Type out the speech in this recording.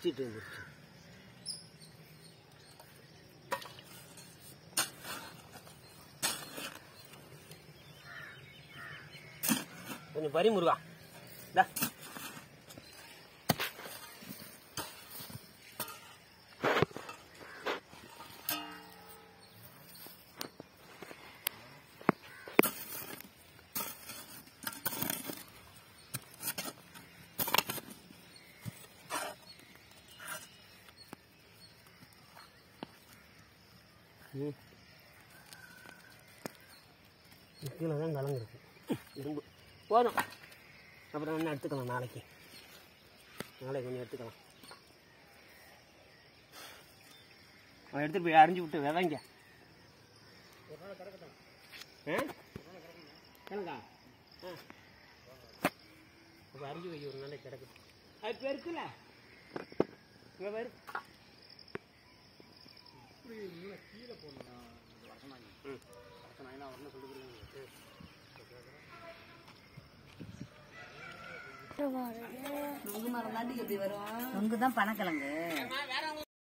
பிச்சுட்டு வந்துருச்சு கொஞ்சம் பறி முருகா இந்தா. ம். கீழே தான் கலங்கு இருக்கு இரும்பு போதும் அப்புறம் என்ன எடுத்துக்கலாம் நாளைக்கு நாளைக்கு கொஞ்சம் எடுத்துக்கலாம் அவன் எடுத்துட்டு போய் அரிஞ்சு விட்டு விதைங்க ஆ கணக்கா ஆ அப்போ அரிஞ்சு வை ஒரு நாளைக்கு கிடக்குது அது இப்போ இருக்குல்ல இங்கே பாரு நொங்கு மரம் தாண்டி எப்படி வரும் நொங்கு தான் பனக்கிழங்கு